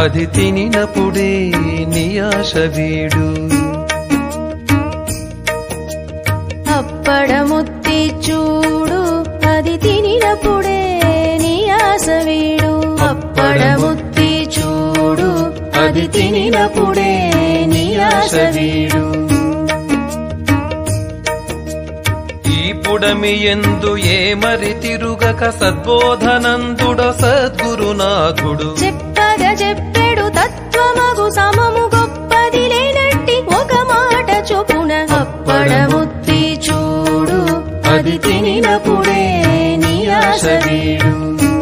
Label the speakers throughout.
Speaker 1: అది తినినప్పుడే నీ ఆశ వీడు
Speaker 2: అప్పడముత్తి చూడు అది తినినప్పుడే నీ ఆశ వీడు అప్పడముత్తి చూడు అది తినినప్పుడే నీ ఆశ వీడు
Speaker 1: ఈ పుడమి ఎందు ఏ మరి తిరుగక సద్బోధనందుడ సద్గురునాథుడు
Speaker 2: చెప్పగా చెప్పెడు తత్వమగు సమము గొప్పది లేనట్టి ఒక మాట చొప్పున అప్పడముత్తి చూడు అది తినినప్పుడే నీ ఆశ వీడు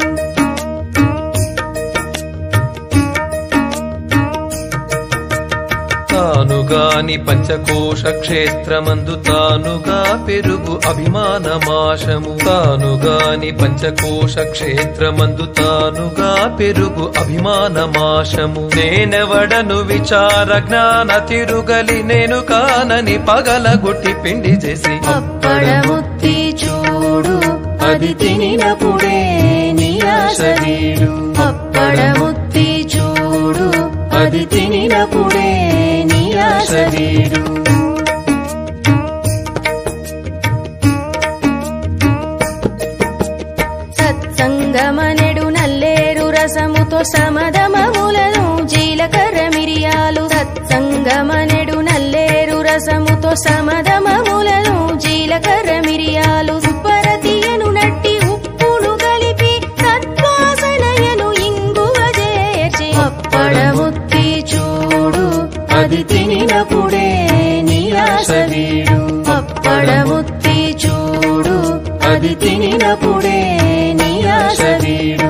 Speaker 1: తానుగాని పంచకోశ క్షేత్రమందు తానుగా పెరుగు అభిమానమాశము తానుగాని పంచకోశ క్షేత్రమందు తానుగా పెరుగు అభిమానమాశము నేనెవడను విచార జ్ఞాన తిరుగలి నేను కానని పగలగొట్టి పిండి చేసి
Speaker 2: అప్పడముత్తి చూడు అది తినినప్పుడే నీ ఆశ వీడు అప్పడముత్తి చూడు అది తినినప్పుడే నీ ఆశ వీడు సత్సంగమనెడు నల్లేరు రసముతో సమదమములను జీలకర్ర మిరియాలు సత్సంగమనెడు నల్లేరు రసముతో సమదమములను జీలకర్ర మిరియాలు సుపరతియను నట్టి ఉప్పును కలిపి తత్వాసనయను ఇంగువ చేర్చి అప్పడముత్తి చూడు అది తినినప్పుడే నీ ఆశ వీడు అప్పడముత్తి చూడు అది తినినప్పుడే నీ ఆశ వీడు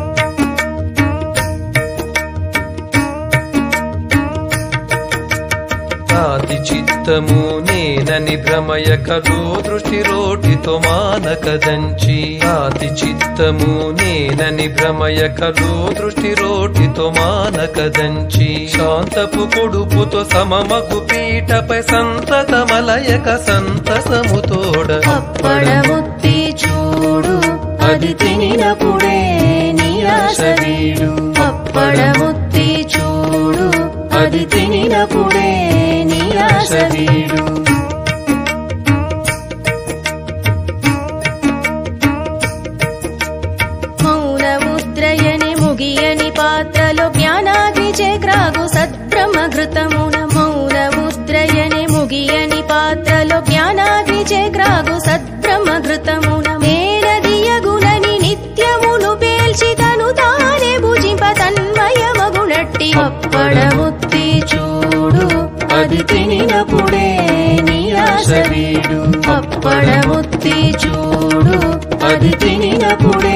Speaker 1: రాతి చిత్తము నేనని భ్రమయకలో దృష్టి రోటితో మానకదంచి రాతి చిత్తము నేనని భ్రమయకలో దృష్టి రోటితో మానకదంచి శాంతపు కొడుపుతో సమమగు పీటపై సంతతమలయక సంతసముతోడ
Speaker 2: అప్పడముత్తి చూడు అది తినినప్పుడే నీ ఆశ వీడు అప్పడముత్తి చూడు అది తినినప్పుడే నీ ఆశ వీడు మౌన ముద్రయని ముగియని పాత్రలో జ్ఞానాగ్ని చేక్రాగు సద్బ్రహ్మఘృతమున మౌన ముద్రయని ముగియని పాత్రలో జ్ఞానాగ్ని చేక్రాగు సద్బ్రహ్మఘృతమున మేరదియగునని నిత్యమును పేల్చి తను తానే భుజింప తన్మయమగునట్టి అప్పడముత్తి చూడు అది తినినప్పుడే నీ ఆశ వీడు అప్పడముత్తి చూడు అది తినినప్పుడే